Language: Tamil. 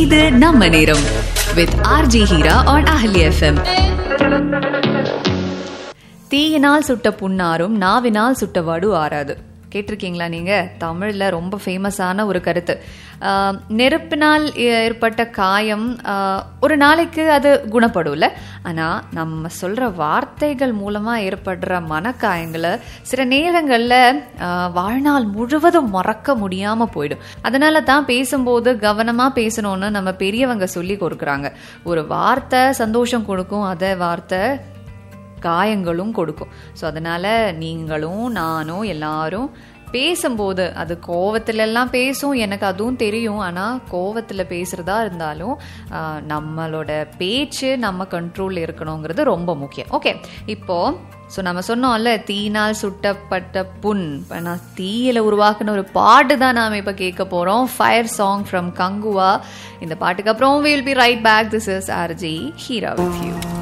இது நம்ம நேரம் வித் ஆர்ஜி ஹீரா ஆன் அஹலி எஃப்எம் தீயினால் சுட்ட புண்ணாரும் நாவினால் சுட்ட வடு ஆறாது கேட்டிருக்கீங்களா நீங்க தமிழ்ல ரொம்ப ஃபேமஸான ஒரு கருத்து ஆஹ், நெருப்பினால் ஏற்பட்ட காயம் ஆஹ், ஒரு நாளைக்கு அது குணப்படும்ல ஆனா நம்ம சொல்ற வார்த்தைகள் மூலமா ஏற்படுற மனக்காயங்களை சில நேரங்கள்ல ஆஹ், வாழ்நாள் முழுவதும் மறக்க முடியாம போயிடும் அதனால தான் பேசும்போது கவனமா பேசணும்னு நம்ம பெரியவங்க சொல்லி கொடுக்குறாங்க ஒரு வார்த்தை சந்தோஷம் கொடுக்கும் அதே வார்த்தை காயங்களும் கொடுக்கும் ஸோ அதனால நீங்களும் நானும் எல்லாரும் பேசும்போது அது கோவத்துல எல்லாம் பேசும் எனக்கு அதுவும் தெரியும் ஆனால் கோவத்தில் பேசுகிறதா இருந்தாலும் ஆஹ், நம்மளோட பேச்சு நம்ம கண்ட்ரோல் இருக்கணுங்கிறது ரொம்ப முக்கியம் ஓகே இப்போ ஸோ நம்ம சொன்னோம்ல தீனால் சுட்டப்பட்ட புண் இப்ப நான் தீயில உருவாக்குன ஒரு பாட்டு தான் நாம் இப்போ கேட்க போகிறோம் ஃபயர் சாங் ஃப்ரம் கங்குவா இந்த பாட்டுக்கு அப்புறம் will be right back this is RJ Heera with you